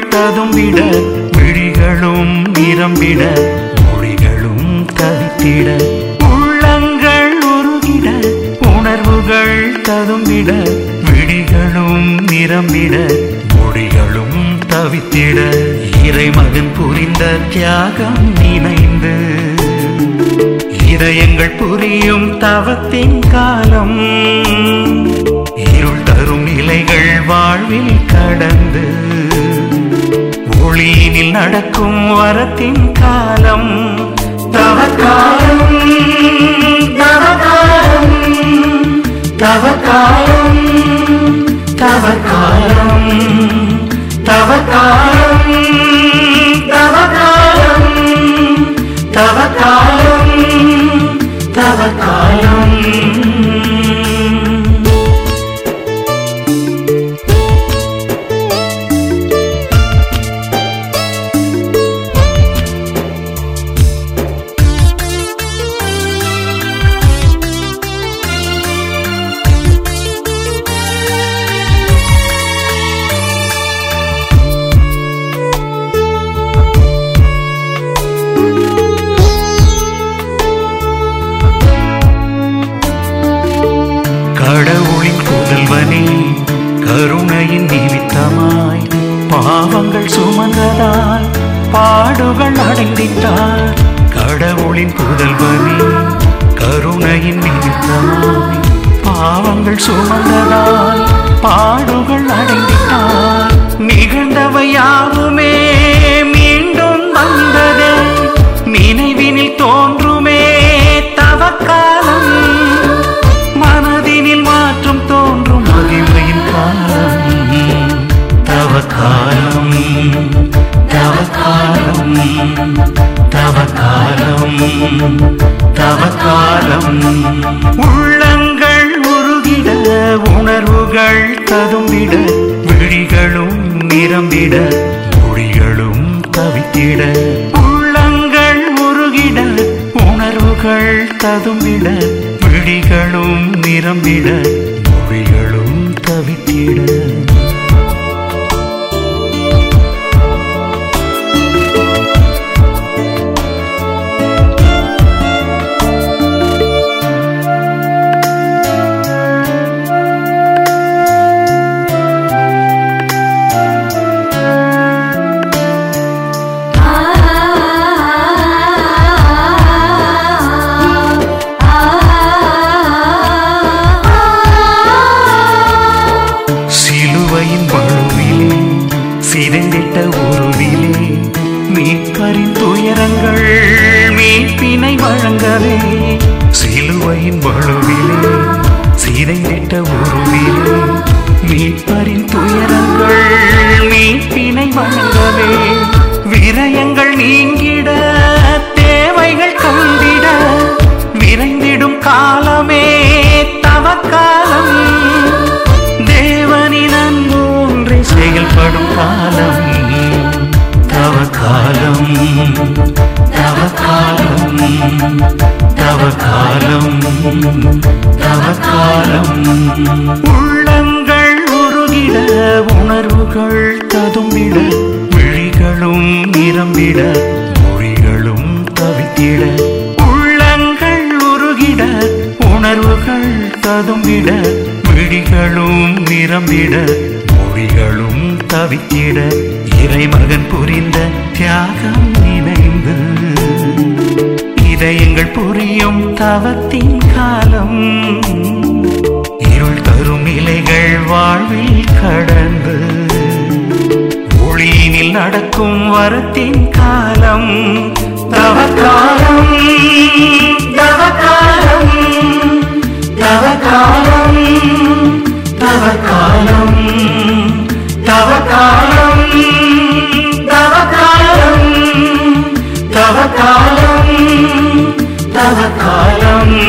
ததும்பிட விழிகளும் நிரம்பிட மொழிகளும் தவித்திட உள்ளங்கள் உருகிட உணர்வுகள் ததும்பிட விழிகளும் நிரம்பிட மொழிகளும் தவித்திட இறைமகன் புரிந்த தியாகம் நினைந்து இதயங்கள் புரியும் தவத்தின் காலம் இருள் தரும் நிலைகள் வாழ்வில் கடந்து ஒளியினில் நடக்கும் வரத்தின் காலம் தவக்காலம் தவக்காலம் தவக்காலம் தவக்காலம் தவக்காலம் தவக்காலம் தவக்காலம் தவக்காலம் கடவுளின் புதல்வனே கருணையின் நிமித்தமாய் பாவங்கள் சுமந்ததால் பாடுகள் அடைந்திட்டார் கடவுளின் புதல்வனே கருணையின் நிமித்தமாய் பாவங்கள் சுமந்ததால் பாடுகள் அடைந்திட்டார் நிகழ்ந்தவை யாவுமே மீண்டும் வந்ததே நினைவினில் தோன்றுமே தவக்காலம் மனதினில் மாற்றம் தோன்றும் மகிமையின் காலம் தவக்காலம் தவக்காலம் தவக்காலம் தவக்காலம் உள்ளங்கள் உருகிட உணர்வுகள் ததும்பிட விழிகளும் நிரம்பிட மொழிகளும் தவித்திட உள்ளங்கள் உருகிட உணர்வுகள் ததும்பிட விழிகளும் நிரம்பிட மொழிகளும் தவித்திட சிலுவையின் வலுவிலே சிதைந்திட்ட உருவிலே மீட்பரின் துயரங்கள் மீட்பினை வழங்கவே சிலுவையின் வலுவிலே சிதைந்திட்ட உருவிலே மீட்பரின் துயரங்கள் மீட்பினை வழங்கவே விரயங்கள் நீங்கிட தேவைகள் கண்டிட விரைந்திடும் காலமே தவக்காலம் தேவனின் அன்பு ஒன்றே செயல்படும் காலம் தவக்காலம் தவக்காலம் தவக்காலம் தவக்காலம் உள்ளங்கள் உருகிட உணர்வுகள் ததும்பிட விழிகளும் நிரம்பிட மொழிகளும் தவித்திட உள்ளங்கள் உருகிட உணர்வுகள் ததும்பிட விழிகளும் நிரம்பிட மொழிகளும் தவித்திட இறைமகன் புரிந்த தியாகம் நினைந்து இதயங்கள் புரியும் தவத்தின் காலம் இருள் தரும் நிலைகள் வாழ்வில் கடந்து ஒளியினில் நடக்கும் வரத்தின் காலம் தவக்காலம் தவக்காலம் தவக்காலம் தவக்காலம் தவக்காலம் தவக்காலம் தவக்காலம் தவக்காலம்